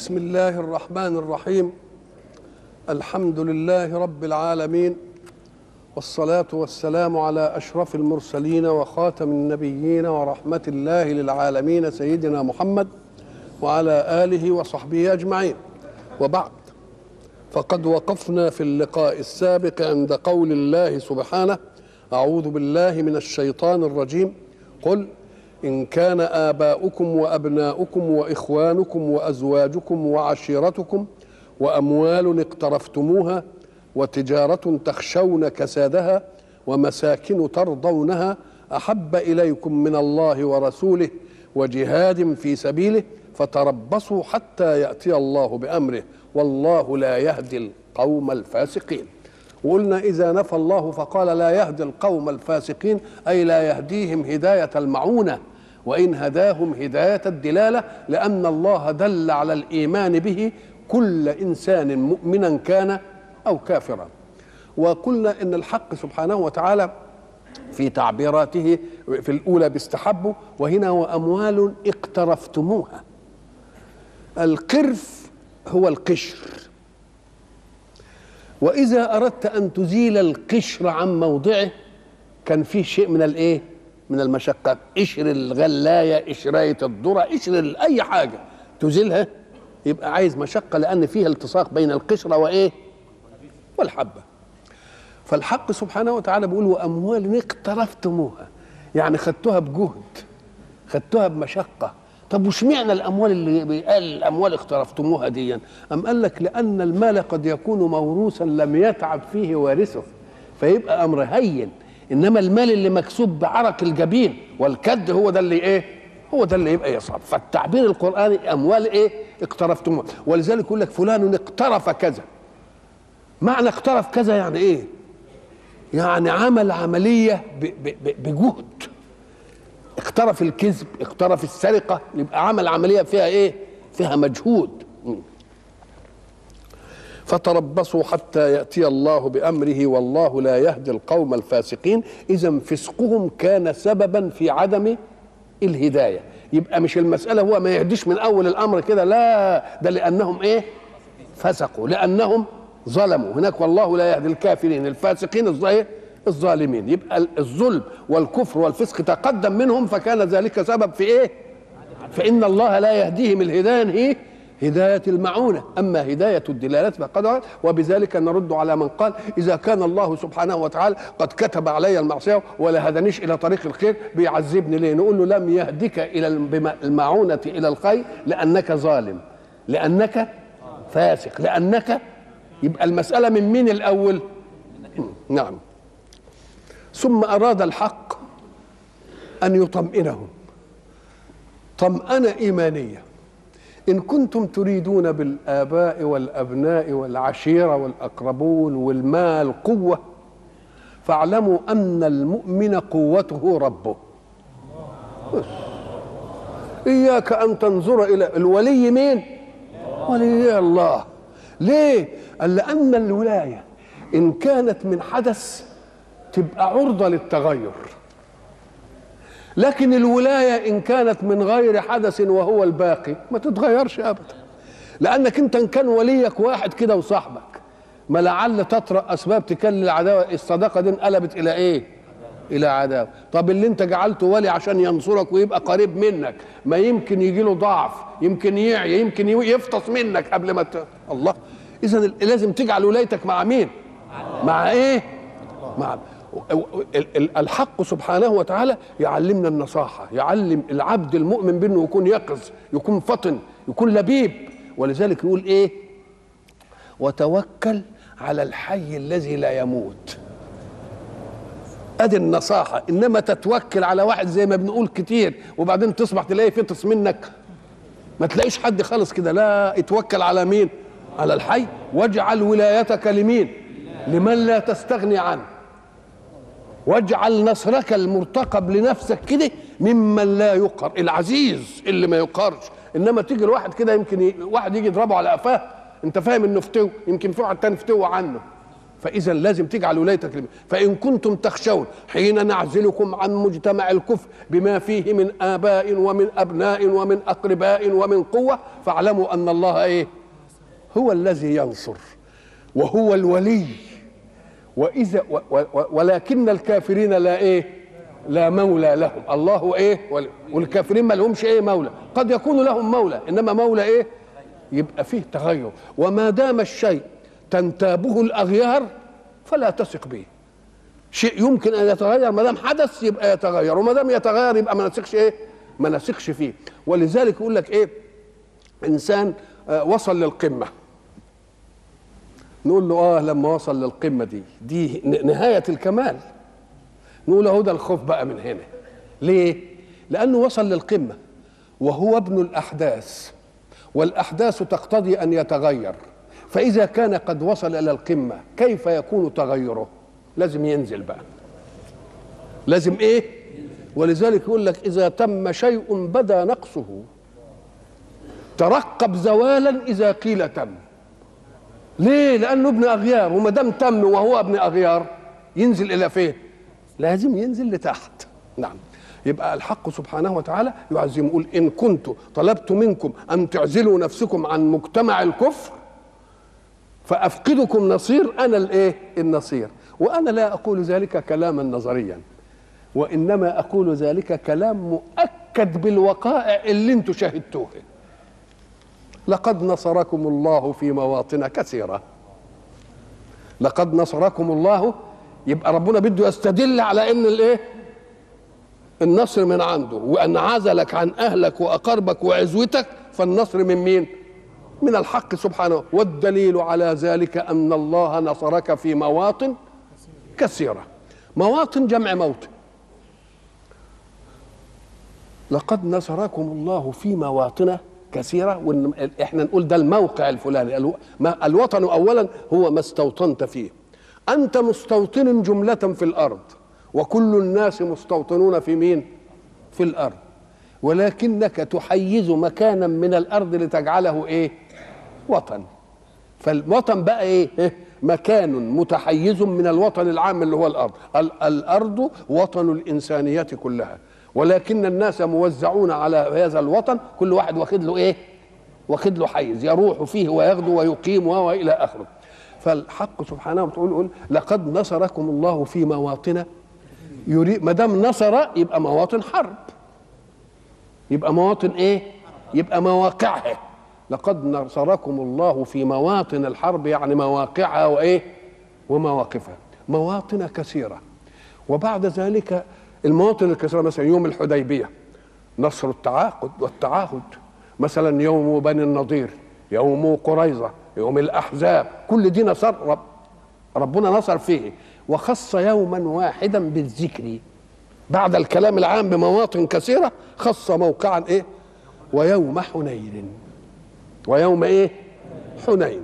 بسم الله الرحمن الرحيم الحمد لله رب العالمين والصلاة والسلام على أشرف المرسلين وخاتم النبيين ورحمة الله للعالمين سيدنا محمد وعلى آله وصحبه أجمعين وبعد فقد وقفنا في اللقاء السابق عند قول الله سبحانه أعوذ بالله من الشيطان الرجيم قل إن كان آباؤكم وأبناؤكم وإخوانكم وأزواجكم وعشيرتكم وأموال اقترفتموها وتجارة تخشون كسادها ومساكن ترضونها أحب إليكم من الله ورسوله وجهاد في سبيله فتربصوا حتى يأتي الله بأمره والله لا يهدي القوم الفاسقين وقلنا إذا نفى الله فقال لا يهدي القوم الفاسقين أي لا يهديهم هداية المعونة وإن هداهم هداية الدلالة لأن الله دل على الإيمان به كل إنسان مؤمنا كان أو كافرا وقلنا إن الحق سبحانه وتعالى في تعبيراته في الأولى باستحبوا وهنا وأموال اقترفتموها القرف هو القشر وإذا أردت أن تزيل القشر عن موضعه كان فيه شيء من الإيه؟ من المشقة قشر الغلاية قشراية الذرة قشر أي حاجة تزيلها يبقى عايز مشقة لأن فيها التصاق بين القشرة وإيه؟ والحبة فالحق سبحانه وتعالى بيقول وأموال اقترفتموها يعني خدتوها بجهد خدتوها بمشقة طب وش معنى الاموال اللي بيقال الاموال اقترفتموها دي ام قال لك لان المال قد يكون موروثا لم يتعب فيه وارثه فيبقى امر هين انما المال اللي مكسوب بعرق الجبين والكد هو ده اللي ايه هو ده اللي يبقى يصعب فالتعبير القراني اموال ايه اقترفتموها ولذلك يقول لك فلان اقترف كذا معنى اقترف كذا يعني ايه يعني عمل عمليه بجهد اقترف الكذب اقترف السرقه يبقى عمل عمليه فيها ايه فيها مجهود فتربصوا حتى ياتي الله بامره والله لا يهدي القوم الفاسقين اذا فسقهم كان سببا في عدم الهدايه يبقى مش المساله هو ما يهديش من اول الامر كده لا ده لانهم ايه فسقوا لانهم ظلموا هناك والله لا يهدي الكافرين الفاسقين الظاهر الظالمين يبقى الظلم والكفر والفسق تقدم منهم فكان ذلك سبب في ايه فان الله لا يهديهم الهدايه هي هداية المعونة أما هداية الدلالات فقد وبذلك نرد على من قال إذا كان الله سبحانه وتعالى قد كتب علي المعصية ولا هدانيش إلى طريق الخير بيعذبني ليه نقول له لم يهدك إلى المعونة إلى الخير لأنك ظالم لأنك فاسق لأنك يبقى المسألة من مين الأول نعم ثم أراد الحق أن يطمئنهم طمأنة إيمانية إن كنتم تريدون بالآباء والأبناء والعشيرة والأقربون والمال قوة فاعلموا أن المؤمن قوته ربه إياك أن تنظر إلى الولي مين ولي الله ليه قال لأن الولاية إن كانت من حدث تبقى عرضة للتغير لكن الولاية إن كانت من غير حدث وهو الباقي ما تتغيرش أبدا لأنك أنت إن كان وليك واحد كده وصاحبك ما لعل تطرأ أسباب تكلل العداوة الصداقة دي انقلبت إلى إيه؟ إلى عداوة طب اللي أنت جعلته ولي عشان ينصرك ويبقى قريب منك ما يمكن يجي له ضعف يمكن يعي يمكن يفطس منك قبل ما ت... الله إذا لازم تجعل ولايتك مع مين؟ مع إيه؟ مع الحق سبحانه وتعالى يعلمنا النصاحة يعلم العبد المؤمن بأنه يكون يقظ يكون فطن يكون لبيب ولذلك يقول إيه وتوكل على الحي الذي لا يموت ادي النصاحة انما تتوكل على واحد زي ما بنقول كتير وبعدين تصبح تلاقي فطس منك ما تلاقيش حد خالص كده لا اتوكل على مين على الحي واجعل ولايتك لمين لمن لا تستغني عنه واجعل نصرك المرتقب لنفسك كده ممن لا يقهر العزيز اللي ما يقهرش انما تيجي الواحد كده يمكن ي... واحد يجي يضربه على قفاه انت فاهم انه فتو يمكن في واحد تاني فتو عنه فاذا لازم تجعل ولايتك لمين فان كنتم تخشون حين نعزلكم عن مجتمع الكفر بما فيه من اباء ومن ابناء ومن اقرباء ومن قوه فاعلموا ان الله ايه هو الذي ينصر وهو الولي واذا و و ولكن الكافرين لا ايه لا مولى لهم الله ايه والكافرين ما لهمش ايه مولى قد يكون لهم مولى انما مولى ايه يبقى فيه تغير وما دام الشيء تنتابه الاغيار فلا تثق به شيء يمكن ان يتغير ما دام حدث يبقى يتغير وما دام يتغير يبقى ما نثقش ايه ما نثقش فيه ولذلك يقول لك ايه انسان آه وصل للقمه نقول له اه لما وصل للقمه دي دي نهايه الكمال نقول له ده الخوف بقى من هنا ليه لانه وصل للقمه وهو ابن الاحداث والاحداث تقتضي ان يتغير فاذا كان قد وصل الى القمه كيف يكون تغيره لازم ينزل بقى لازم ايه ولذلك يقول لك اذا تم شيء بدا نقصه ترقب زوالا اذا قيل تم ليه لانه ابن اغيار وما دام تم وهو ابن اغيار ينزل الى فين لازم ينزل لتحت نعم يبقى الحق سبحانه وتعالى يعزم يقول ان كنت طلبت منكم ان تعزلوا نفسكم عن مجتمع الكفر فافقدكم نصير انا الايه النصير وانا لا اقول ذلك كلاما نظريا وانما اقول ذلك كلام مؤكد بالوقائع اللي انتم شاهدتوها لقد نصركم الله في مواطن كثيره لقد نصركم الله يبقى ربنا بده يستدل على ان الايه النصر من عنده وان عزلك عن اهلك واقاربك وعزوتك فالنصر من مين من الحق سبحانه والدليل على ذلك ان الله نصرك في مواطن كثيره مواطن جمع موطن لقد نصركم الله في مواطن كثيره وإن احنا نقول ده الموقع الفلاني الوطن اولا هو ما استوطنت فيه انت مستوطن جمله في الارض وكل الناس مستوطنون في مين في الارض ولكنك تحيز مكانا من الارض لتجعله ايه وطن فالوطن بقى ايه, إيه؟ مكان متحيز من الوطن العام اللي هو الارض الارض وطن الانسانيه كلها ولكن الناس موزعون على هذا الوطن كل واحد واخد له ايه واخد له حيز يروح فيه ويغدو ويقيم والى اخره فالحق سبحانه وتعالى يقول لقد نصركم الله في مواطن يريد ما دام نصر يبقى مواطن حرب يبقى مواطن ايه يبقى مواقعها لقد نصركم الله في مواطن الحرب يعني مواقعها وايه ومواقفها مواطن كثيره وبعد ذلك المواطن الكثيره مثلا يوم الحديبيه نصر التعاقد والتعاهد مثلا يوم بني النضير يوم قريظه يوم الاحزاب كل دي نصر رب ربنا نصر فيه وخص يوما واحدا بالذكر بعد الكلام العام بمواطن كثيره خص موقعا ايه ويوم حنين ويوم ايه حنين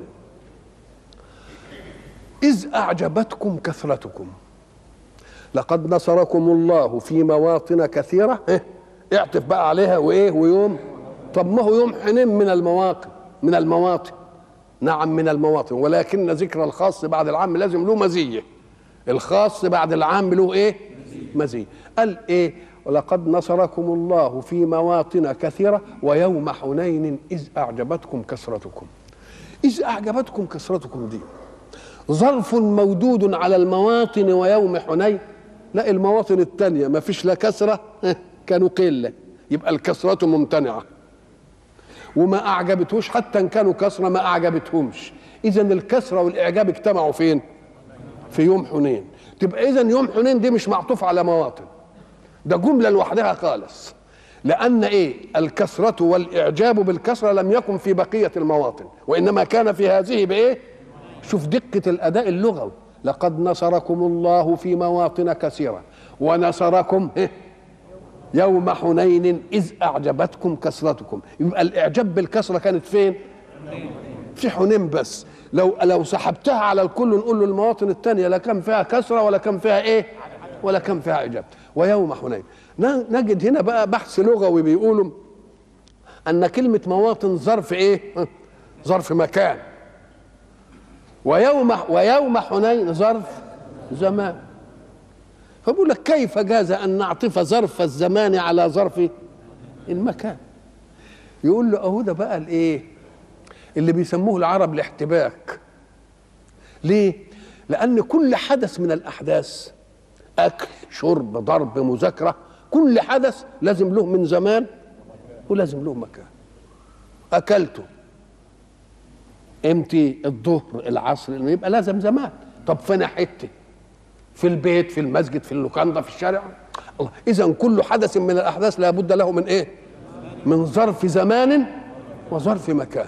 اذ اعجبتكم كثرتكم لقد نصركم الله في مواطن كثيره إيه؟ اعطف بقى عليها وايه ويوم طب ما هو يوم حنين من المواقع من المواطن نعم من المواطن ولكن ذكر الخاص بعد العام لازم له مزيه الخاص بعد العام له ايه مزيه قال ايه ولقد نصركم الله في مواطن كثيره ويوم حنين اذ اعجبتكم كثرتكم اذ اعجبتكم كثرتكم دي ظرف مودود على المواطن ويوم حنين لا المواطن الثانيه ما فيش لا كثره كانوا قله يبقى الكثره ممتنعه وما اعجبتهوش حتى ان كانوا كثره ما اعجبتهمش اذا الكثره والاعجاب اجتمعوا فين في يوم حنين تبقى اذا يوم حنين دي مش معطوف على مواطن ده جمله لوحدها خالص لان ايه الكثره والاعجاب بالكثره لم يكن في بقيه المواطن وانما كان في هذه بايه شوف دقه الاداء اللغوي لقد نصركم الله في مواطن كثيره ونصركم إيه؟ يوم حنين اذ اعجبتكم كثرتكم يبقى الاعجاب بالكثره كانت فين في حنين بس لو لو سحبتها على الكل نقول له المواطن الثانيه لا كان فيها كثره ولا كان فيها ايه ولا كان فيها اعجاب ويوم حنين نجد هنا بقى بحث لغوي بيقولوا ان كلمه مواطن ظرف ايه ظرف مكان ويوم ويوم حنين ظرف زمان فبقول لك كيف جاز ان نعطف ظرف الزمان على ظرف المكان يقول له اهو ده بقى الايه اللي بيسموه العرب الاحتباك ليه لان كل حدث من الاحداث اكل شرب ضرب مذاكره كل حدث لازم له من زمان ولازم له مكان اكلته امتى الظهر العصر انه يبقى لازم زمان طب فين حته في البيت في المسجد في اللوكاندا في الشارع الله اذا كل حدث من الاحداث لابد له من ايه من ظرف زمان وظرف مكان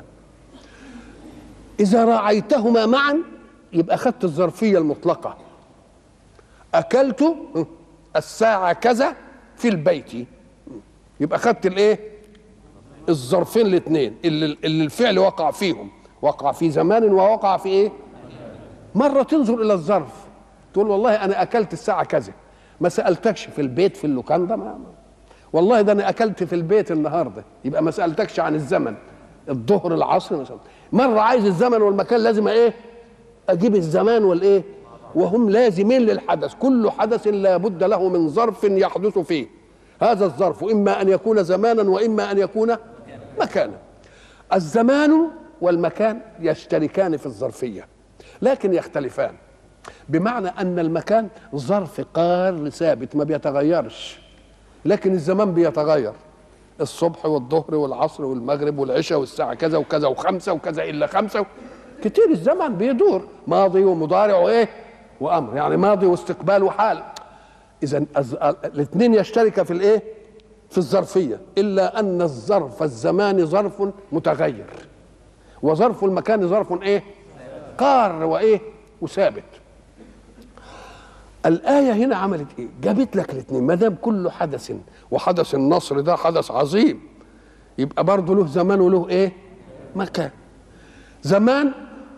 اذا راعيتهما معا يبقى اخذت الظرفيه المطلقه اكلت الساعه كذا في البيت يبقى اخذت الايه الظرفين الاثنين اللي, اللي الفعل وقع فيهم وقع في زمان ووقع في ايه مره تنظر الى الظرف تقول والله انا اكلت الساعه كذا ما سالتكش في البيت في اللوكاندا ما والله ده انا اكلت في البيت النهارده يبقى ما سالتكش عن الزمن الظهر العصر مثلا مره عايز الزمن والمكان لازم ايه اجيب الزمان والايه وهم لازمين للحدث كل حدث لا بد له من ظرف يحدث فيه هذا الظرف اما ان يكون زمانا واما ان يكون مكانا الزمان والمكان يشتركان في الظرفيه لكن يختلفان بمعنى ان المكان ظرف قار ثابت ما بيتغيرش لكن الزمان بيتغير الصبح والظهر والعصر والمغرب والعشاء والساعة كذا وكذا وخمسة وكذا إلا خمسة كتير الزمن بيدور ماضي ومضارع وإيه وأمر يعني ماضي واستقبال وحال إذا الاثنين يشترك في الإيه في الظرفية إلا أن الظرف الزمان ظرف متغير وظرف المكان ظرف إيه قار وإيه وثابت الآية هنا عملت إيه؟ جابت لك الاثنين ما دام كل حدث وحدث النصر ده حدث عظيم يبقى برضه له زمان وله إيه؟ مكان زمان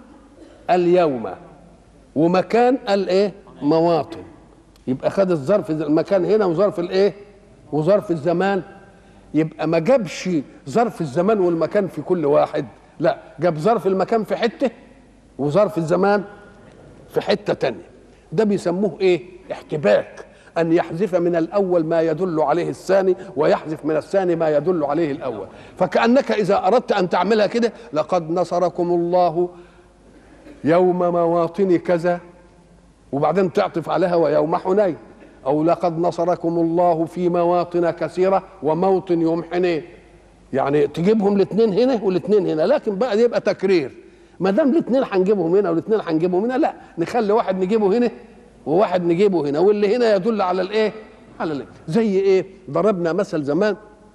اليوم ومكان الإيه؟ مواطن يبقى خد الظرف المكان هنا وظرف الإيه؟ وظرف الزمان يبقى ما جابش ظرف الزمان والمكان في كل واحد لا جاب ظرف المكان في حتة وظرف الزمان في حتة تانية ده بيسموه ايه احتباك ان يحذف من الاول ما يدل عليه الثاني ويحذف من الثاني ما يدل عليه الاول فكانك اذا اردت ان تعملها كده لقد نصركم الله يوم مواطن كذا وبعدين تعطف عليها ويوم حنين او لقد نصركم الله في مواطن كثيره وموطن يوم حنين يعني تجيبهم الاثنين هنا والاثنين هنا لكن بقى يبقى تكرير ما دام الاثنين هنجيبهم هنا والاثنين هنجيبهم هنا لا نخلي واحد نجيبه هنا وواحد نجيبه هنا واللي هنا يدل على الايه على الايه زي ايه ضربنا مثل زمان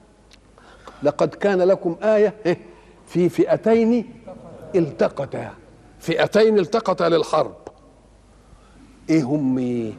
لقد كان لكم آية في فئتين التقتا فئتين التقتا للحرب ايه هم ايه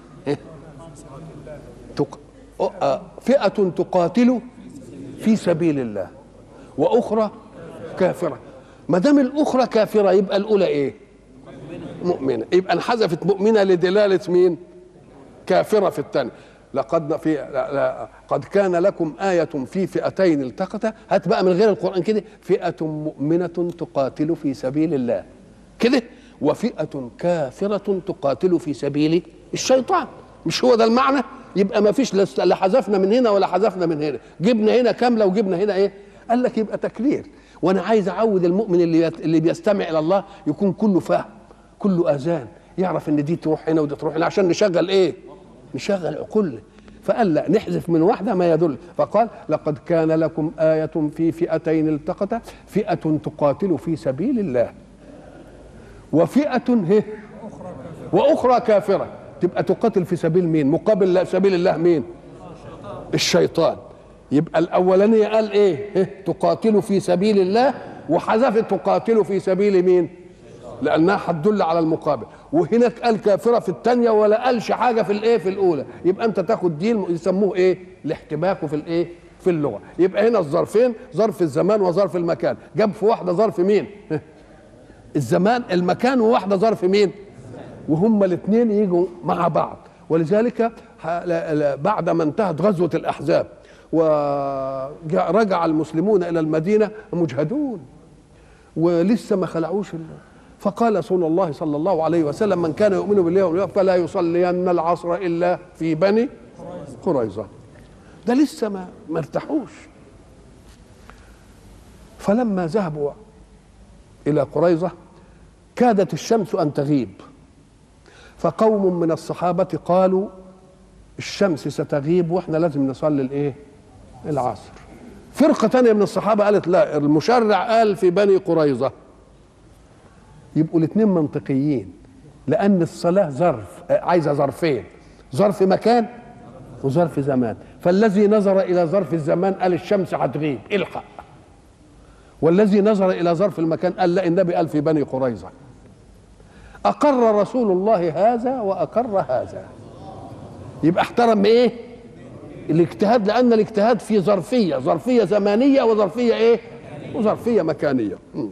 تق... فئة تقاتل في سبيل الله وأخرى كافرة ما دام الاخرى كافره يبقى الاولى ايه مؤمنه يبقى انحذفت مؤمنه لدلاله مين كافره في الثانيه لقد في لا لا قد كان لكم آية في فئتين التقتا هات بقى من غير القرآن كده فئة مؤمنة تقاتل في سبيل الله كده وفئة كافرة تقاتل في سبيل الشيطان مش هو ده المعنى يبقى ما فيش لا حذفنا من هنا ولا حذفنا من هنا جبنا هنا كاملة وجبنا هنا ايه قال لك يبقى تكرير وانا عايز اعود المؤمن اللي اللي بيستمع الى الله يكون كله فهم كله اذان يعرف ان دي تروح هنا ودي تروح هنا عشان نشغل ايه نشغل عقولنا فقال لا نحذف من واحدة ما يدل فقال لقد كان لكم آية في فئتين التقتا فئة تقاتل في سبيل الله وفئة هي وأخرى كافرة تبقى تقاتل في سبيل مين مقابل سبيل الله مين الشيطان يبقى الاولانيه قال ايه تقاتل في سبيل الله وحذفت تقاتل في سبيل مين لانها هتدل على المقابل وهناك قال كافره في الثانيه ولا قالش حاجه في الايه في الاولى يبقى انت تاخد دي يسموه ايه الاحتباك في الايه في اللغه يبقى هنا الظرفين ظرف الزمان وظرف المكان جاب في واحده ظرف مين الزمان المكان وواحده ظرف مين وهما الاثنين يجوا مع بعض ولذلك بعد ما انتهت غزوه الاحزاب ورجع المسلمون الى المدينه مجهدون ولسه ما خلعوش فقال رسول الله صلى الله عليه وسلم من كان يؤمن بالله واليوم فلا يصلين العصر الا في بني قريظه ده لسه ما ما ارتاحوش فلما ذهبوا الى قريظه كادت الشمس ان تغيب فقوم من الصحابه قالوا الشمس ستغيب واحنا لازم نصلي الايه العصر فرقه تانية من الصحابه قالت لا المشرع قال في بني قريظه يبقوا الاثنين منطقيين لان الصلاه ظرف عايزه ظرفين ظرف مكان وظرف زمان فالذي نظر الى ظرف الزمان قال الشمس هتغيب الحق والذي نظر الى ظرف المكان قال لا النبي قال في بني قريظه اقر رسول الله هذا واقر هذا يبقى احترم ايه الاجتهاد لان الاجتهاد فيه ظرفيه ظرفيه زمانيه وظرفيه ايه وظرفيه مكانيه م.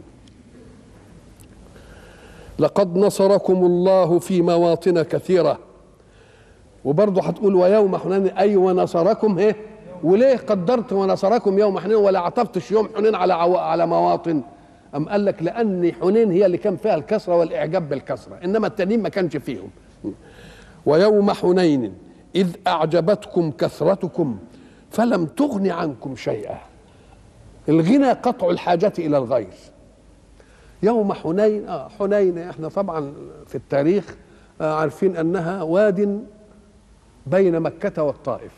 لقد نصركم الله في مواطن كثيره وبرضه هتقول ويوم حنين اي ونصركم ايه وليه قدرت ونصركم يوم حنين ولا عطفتش يوم حنين على عو... على مواطن أم قال لك لأن حنين هي اللي كان فيها الكسرة والإعجاب بالكسرة إنما التانيين ما كانش فيهم ويوم حنين إذ أعجبتكم كثرتكم فلم تغن عنكم شيئا الغنى قطع الحاجة إلى الغير يوم حنين آه حنين احنا طبعا في التاريخ آه عارفين أنها واد بين مكة والطائف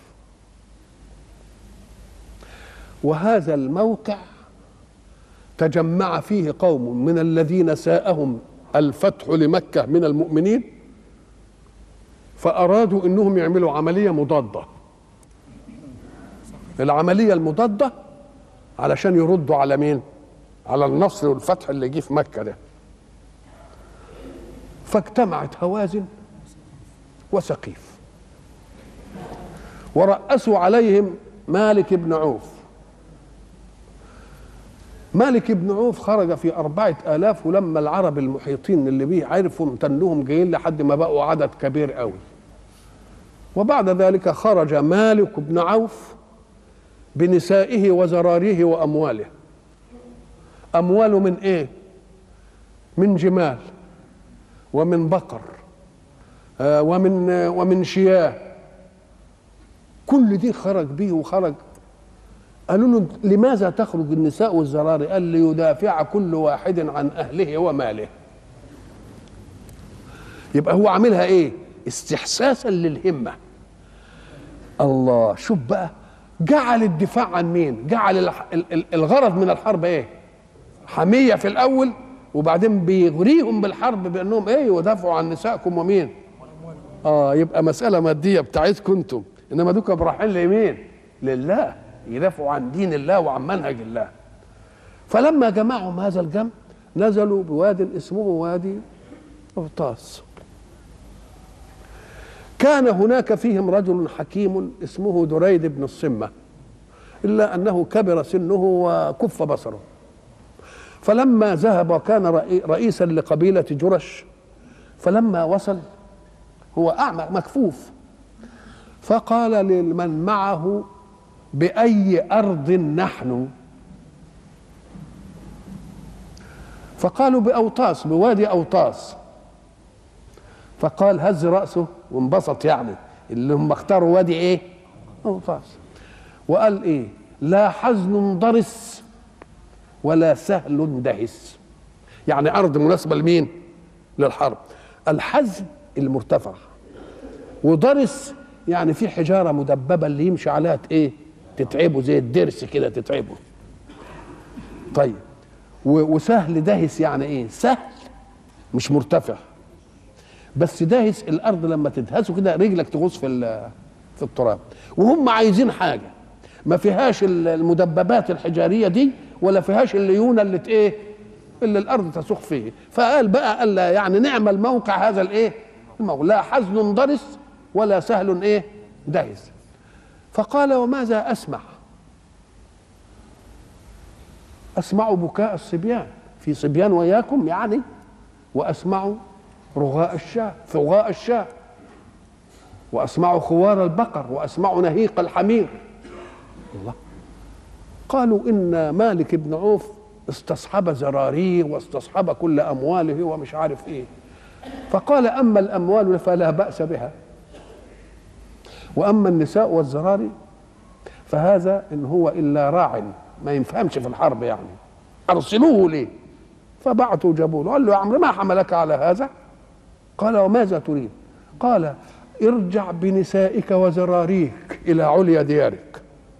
وهذا الموقع تجمع فيه قوم من الذين ساءهم الفتح لمكة من المؤمنين فأرادوا أنهم يعملوا عملية مضادة العملية المضادة علشان يردوا على مين على النصر والفتح اللي جه في مكة ده فاجتمعت هوازن وسقيف ورأسوا عليهم مالك بن عوف مالك بن عوف خرج في أربعة آلاف ولما العرب المحيطين اللي بيه عرفوا امتنهم جايين لحد ما بقوا عدد كبير قوي وبعد ذلك خرج مالك بن عوف بنسائه وزراريه وأمواله أمواله من إيه من جمال ومن بقر آه ومن آه ومن شياه كل دي خرج به وخرج قالوا له لماذا تخرج النساء والزرار قال ليدافع كل واحد عن اهله وماله يبقى هو عاملها ايه استحساسا للهمه الله شوف بقى جعل الدفاع عن مين جعل الغرض من الحرب ايه حميه في الاول وبعدين بيغريهم بالحرب بانهم ايه يدافعوا عن نسائكم ومين اه يبقى مساله ماديه بتاعتكم انتم انما دوك رايحين لمين لله يدافعوا عن دين الله وعن منهج الله فلما جمعهم هذا الجمع نزلوا بواد اسمه وادي أوطاس كان هناك فيهم رجل حكيم اسمه دريد بن الصمة إلا أنه كبر سنه وكف بصره فلما ذهب وكان رئيسا لقبيلة جرش فلما وصل هو أعمى مكفوف فقال لمن معه بأي أرض نحن فقالوا بأوطاس بوادي أوطاس فقال هز رأسه وانبسط يعني اللي هم اختاروا وادي ايه أوطاس وقال ايه لا حزن ضرس ولا سهل دهس يعني أرض مناسبة لمين للحرب الحزن المرتفع وضرس يعني في حجارة مدببة اللي يمشي عليها ايه تتعبه زي الدرس كده تتعبه طيب وسهل دهس يعني ايه سهل مش مرتفع بس داهس الارض لما تدهسه كده رجلك تغوص في في التراب وهم عايزين حاجه ما فيهاش المدببات الحجاريه دي ولا فيهاش الليونه اللي ايه اللي الارض تسوق فيه فقال بقى قال يعني نعمل موقع هذا الايه الموقع لا حزن ضرس ولا سهل ايه دهس فقال وماذا اسمع اسمع بكاء الصبيان في صبيان وياكم يعني واسمع رغاء الشاة ثغاء الشاة واسمع خوار البقر واسمع نهيق الحمير الله قالوا ان مالك بن عوف استصحب زراريه واستصحب كل امواله ومش عارف ايه فقال اما الاموال فلا باس بها واما النساء والزراري فهذا ان هو الا راع ما يفهمش في الحرب يعني ارسلوه ليه فبعثوا جابوا له قال له يا عمرو ما حملك على هذا قال وماذا تريد قال ارجع بنسائك وزراريك الى عليا ديارك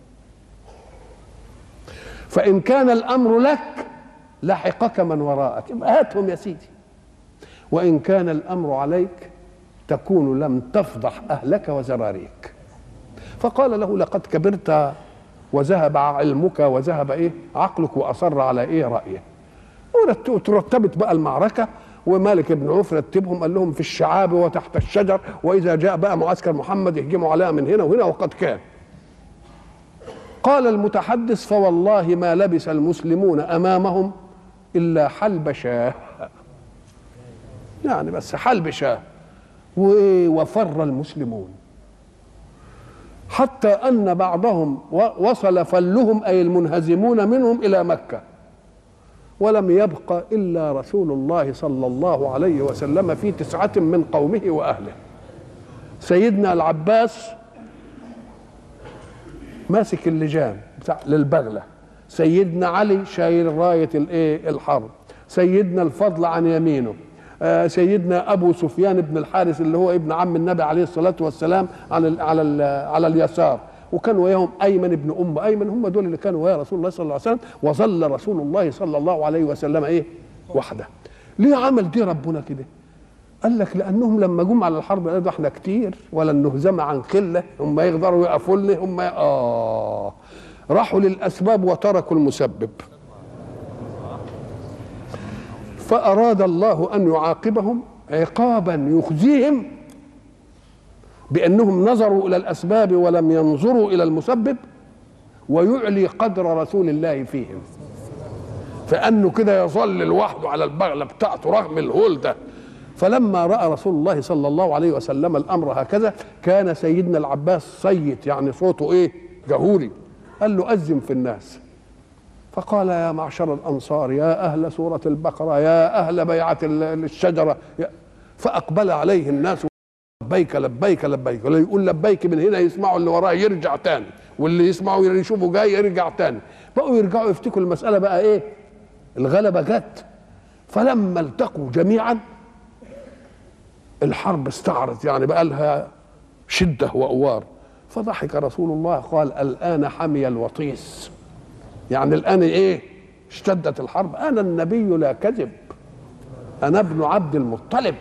فان كان الامر لك لحقك من وراءك هاتهم يا سيدي وان كان الامر عليك تكون لم تفضح اهلك وزراريك فقال له لقد كبرت وذهب علمك وذهب ايه عقلك واصر على ايه رايه وترتبت بقى المعركه ومالك بن عوف رتبهم قال لهم في الشعاب وتحت الشجر واذا جاء بقى معسكر محمد يهجموا عليها من هنا وهنا وقد كان قال المتحدث فوالله ما لبس المسلمون امامهم الا حلب شاه يعني بس حلب شاه وفر المسلمون حتى ان بعضهم وصل فلهم اي المنهزمون منهم الى مكه ولم يبق الا رسول الله صلى الله عليه وسلم في تسعه من قومه واهله سيدنا العباس ماسك اللجام بتاع للبغله سيدنا علي شايل رايه الايه الحرب سيدنا الفضل عن يمينه آه سيدنا ابو سفيان بن الحارث اللي هو ابن عم النبي عليه الصلاه والسلام على ال على ال على اليسار وكان وياهم ايمن بن ام ايمن هم دول اللي كانوا ويا رسول الله صلى الله عليه وسلم وظل رسول الله صلى الله عليه وسلم ايه وحده ليه عمل دي ربنا كده قال لك لانهم لما جم على الحرب قالوا احنا كتير ولا نهزم عن قله هم يقدروا يقفوا لنا هم اه راحوا للاسباب وتركوا المسبب فاراد الله ان يعاقبهم عقابا يخزيهم بانهم نظروا الى الاسباب ولم ينظروا الى المسبب ويعلي قدر رسول الله فيهم فانه كده يظل لوحده على البغله بتاعته رغم الهول ده فلما راى رسول الله صلى الله عليه وسلم الامر هكذا كان سيدنا العباس صيت يعني صوته ايه جهوري قال له اذن في الناس فقال يا معشر الانصار يا اهل سوره البقره يا اهل بيعه الشجره فاقبل عليه الناس لبيك لبيك لبيك ولا يقول لبيك من هنا يسمعوا اللي وراه يرجع تاني واللي يسمعوا يشوفوا جاي يرجع تاني بقوا يرجعوا يفتكروا المساله بقى ايه الغلبه جت فلما التقوا جميعا الحرب استعرت يعني بقى لها شده وأوار فضحك رسول الله قال الآن حمي الوطيس يعني الآن إيه اشتدت الحرب أنا النبي لا كذب أنا ابن عبد المطلب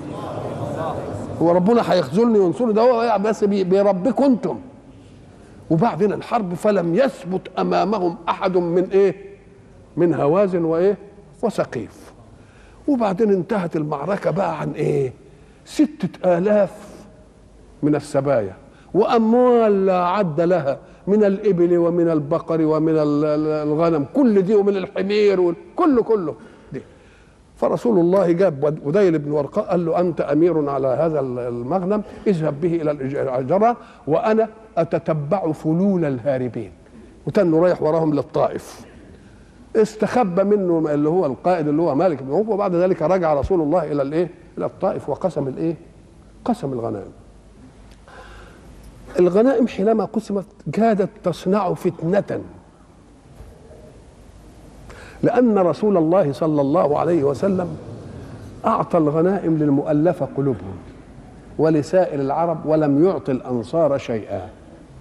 هو ربنا هيخذلني وينصرني ده هو بس بيربيكم انتم وبعدين الحرب فلم يثبت امامهم احد من ايه من هوازن وايه وسقيف وبعدين انتهت المعركه بقى عن ايه ستة آلاف من السبايا وأموال لا عد لها من الإبل ومن البقر ومن الغنم كل دي ومن الحمير كله كله دي فرسول الله جاب وديل بن ورقاء قال له أنت أمير على هذا المغنم اذهب به إلى الأجرة وأنا أتتبع فلول الهاربين وتنه رايح وراهم للطائف استخبى منه اللي هو القائد اللي هو مالك بن عوف وبعد ذلك رجع رسول الله الى الايه؟ الى الطائف وقسم الايه؟ قسم الغنائم. الغنائم حينما قسمت كادت تصنع فتنة لأن رسول الله صلى الله عليه وسلم أعطى الغنائم للمؤلفة قلوبهم ولسائر العرب ولم يعطي الأنصار شيئا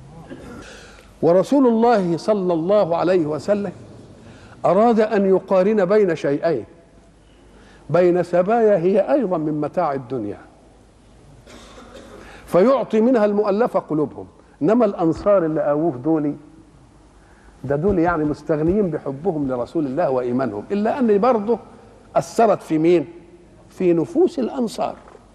ورسول الله صلى الله عليه وسلم أراد أن يقارن بين شيئين بين سبايا هي أيضا من متاع الدنيا فيعطي منها المؤلفة قلوبهم إنما الأنصار اللي آووه دول ده دول يعني مستغنيين بحبهم لرسول الله وإيمانهم إلا أن برضه أثرت في مين في نفوس الأنصار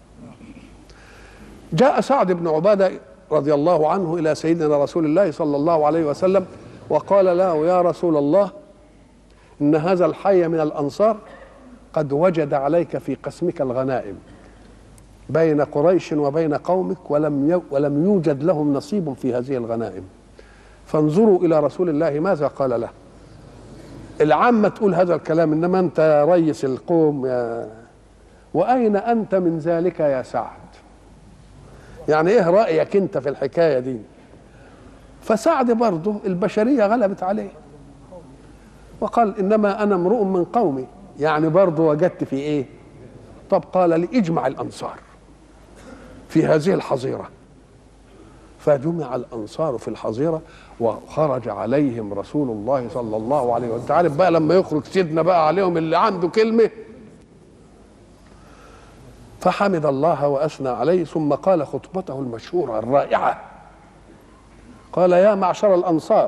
جاء سعد بن عبادة رضي الله عنه إلى سيدنا رسول الله صلى الله عليه وسلم وقال له يا رسول الله ان هذا الحي من الانصار قد وجد عليك في قسمك الغنائم بين قريش وبين قومك ولم ولم يوجد لهم نصيب في هذه الغنائم فانظروا الى رسول الله ماذا قال له العامة تقول هذا الكلام إنما أنت يا ريس القوم يا وأين أنت من ذلك يا سعد يعني إيه رأيك أنت في الحكاية دي فسعد برضه البشرية غلبت عليه وقال إنما أنا امرؤ من قومي يعني برضه وجدت في إيه طب قال لي اجمع الأنصار في هذه الحظيرة فجمع الأنصار في الحظيرة وخرج عليهم رسول الله صلى الله عليه وسلم انت عارف بقى لما يخرج سيدنا بقى عليهم اللي عنده كلمة فحمد الله وأثنى عليه ثم قال خطبته المشهورة الرائعة قال يا معشر الأنصار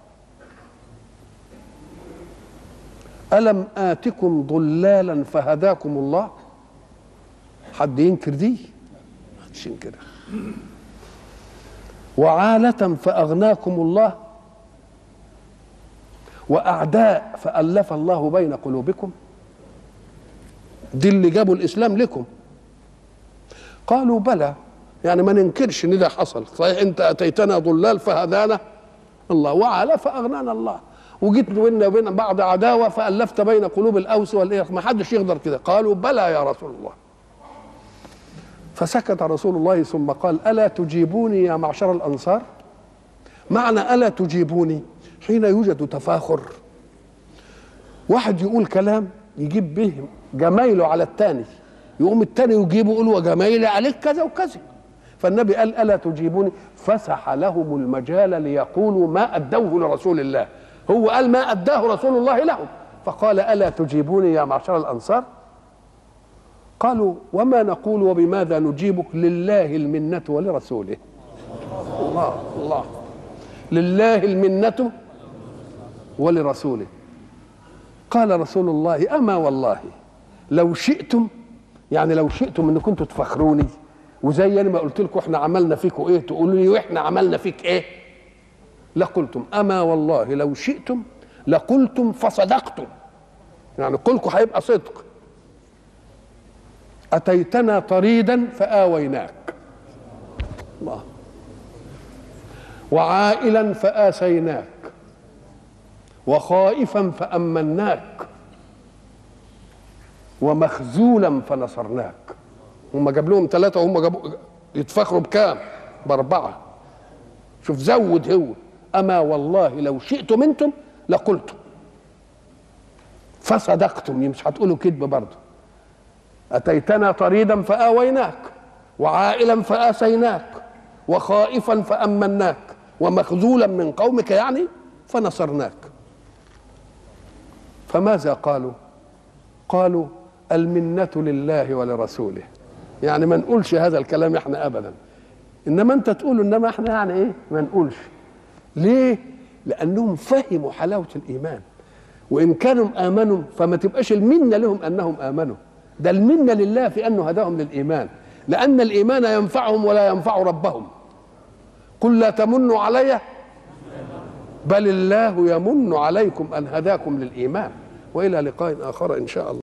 ألم آتكم ضلالا فهداكم الله حد ينكر دي محدش ينكرها وعالة فأغناكم الله وأعداء فألف الله بين قلوبكم دي اللي جابوا الإسلام لكم قالوا بلى يعني ما ننكرش ان ده حصل صحيح انت اتيتنا ضلال فهدانا الله وعلى فاغنانا الله وجيت بيننا وبين بعض عداوه فالفت بين قلوب الاوس والايه ما حدش يقدر كده قالوا بلى يا رسول الله فسكت رسول الله ثم قال الا تجيبوني يا معشر الانصار معنى الا تجيبوني حين يوجد تفاخر واحد يقول كلام يجيب به جمايله على الثاني يقوم الثاني يجيبه يقول وجمايلي عليك كذا وكذا فالنبي قال الا تجيبوني فسح لهم المجال ليقولوا ما ادوه لرسول الله هو قال ما اداه رسول الله لهم فقال الا تجيبوني يا معشر الانصار قالوا وما نقول وبماذا نجيبك لله المنة ولرسوله الله الله لله المنة ولرسوله قال رسول الله أما والله لو شئتم يعني لو شئتم ان كنتوا تفخروني وزي انا ما قلت لكم احنا عملنا فيكم ايه تقولوا لي واحنا عملنا فيك ايه لقلتم اما والله لو شئتم لقلتم فصدقتم يعني قولكم هيبقى صدق اتيتنا طريدا فاويناك الله وعائلا فاسيناك وخائفا فامناك ومخزولا فنصرناك هم جاب لهم ثلاثة وهم جابوا يتفخروا بكام؟ بأربعة شوف زود هو أما والله لو شئتم أنتم لقلتم فصدقتم مش هتقولوا كذب برضه أتيتنا طريدا فآويناك وعائلا فآسيناك وخائفا فأمناك ومخذولا من قومك يعني فنصرناك فماذا قالوا قالوا المنة لله ولرسوله يعني ما نقولش هذا الكلام احنا ابدا انما انت تقول انما احنا يعني ايه ما نقولش ليه لانهم فهموا حلاوه الايمان وان كانوا امنوا فما تبقاش المنه لهم انهم امنوا ده المنه لله في انه هداهم للايمان لان الايمان ينفعهم ولا ينفع ربهم قل لا تمنوا علي بل الله يمن عليكم ان هداكم للايمان والى لقاء اخر ان شاء الله